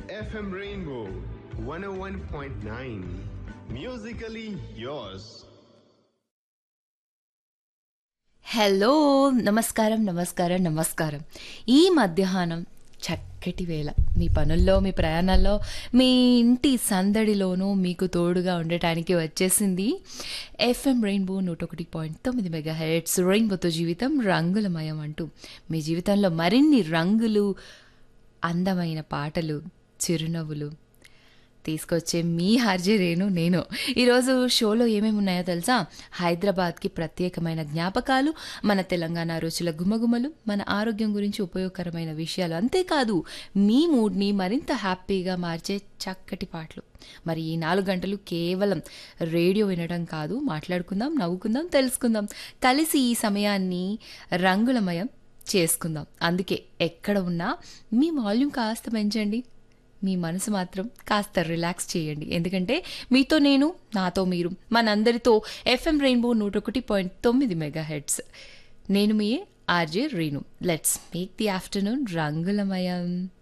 FM Rainbow 101.9. Musically yours. Hello నమస్కారం నమస్కారం నమస్కారం ఈ మధ్యాహ్నం చక్కటి వేళ మీ పనుల్లో మీ ప్రయాణాల్లో మీ ఇంటి సందడిలోనూ మీకు తోడుగా ఉండటానికి వచ్చేసింది ఎఫ్ఎం రెయిన్బో నూట ఒకటి పాయింట్ తొమ్మిది మెగా హెడ్స్ రెయిన్బోతో జీవితం రంగులమయం అంటూ మీ జీవితంలో మరిన్ని రంగులు అందమైన పాటలు చిరునవ్వులు తీసుకొచ్చే మీ హార్జే రేణు నేను ఈరోజు షోలో ఏమేమి ఉన్నాయో తెలుసా హైదరాబాద్కి ప్రత్యేకమైన జ్ఞాపకాలు మన తెలంగాణ రుచుల గుమగుమలు మన ఆరోగ్యం గురించి ఉపయోగకరమైన విషయాలు అంతేకాదు మీ మూడ్ని మరింత హ్యాపీగా మార్చే చక్కటి పాటలు మరి ఈ నాలుగు గంటలు కేవలం రేడియో వినడం కాదు మాట్లాడుకుందాం నవ్వుకుందాం తెలుసుకుందాం కలిసి ఈ సమయాన్ని రంగులమయం చేసుకుందాం అందుకే ఎక్కడ ఉన్నా మీ వాల్యూమ్ కాస్త పెంచండి మీ మనసు మాత్రం కాస్త రిలాక్స్ చేయండి ఎందుకంటే మీతో నేను నాతో మీరు మనందరితో ఎఫ్ఎం రెయిన్బో నూట ఒకటి పాయింట్ తొమ్మిది మెగా హెడ్స్ నేను మీ RJ Reenu let's make the afternoon రంగులమయం